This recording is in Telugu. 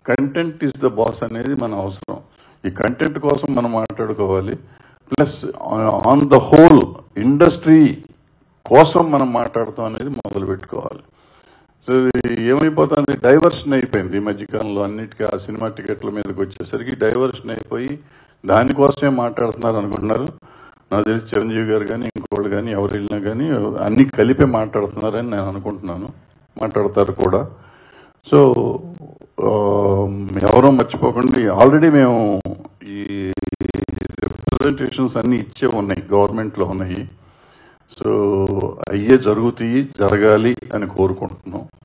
కంటెంట్ ఈస్ ద బాస్ అనేది మన అవసరం ఈ కంటెంట్ కోసం మనం మాట్లాడుకోవాలి plus on the whole industry కోసం మనం మాట్లాడతాం అనేది మొదలు పెట్టుకోవాలి సో ఇది ఏమైపోతుంది డైవర్షన్ అయిపోయింది ఈ మధ్యకాలంలో అన్నిటికీ ఆ సినిమా టికెట్ల మీదకి వచ్చేసరికి డైవర్షన్ అయిపోయి దానికోసమే మాట్లాడుతున్నారు అనుకుంటున్నారు నాకు తెలిసి చిరంజీవి గారు కానీ ఇంకోళ్ళు కానీ ఎవరు వెళ్ళినా కానీ అన్ని కలిపే మాట్లాడుతున్నారని నేను అనుకుంటున్నాను మాట్లాడతారు కూడా సో ఆ, ఎవరో మర్చిపోకండి ఆల్రెడీ మేము ఈ రిప్రజెంటేషన్స్ అన్ని ఇచ్చే ఉన్నాయి గవర్నమెంట్లో ఉన్నాయి సో అయ్యే జరుగుతాయి జరగాలి అని కోరుకుంటున్నాం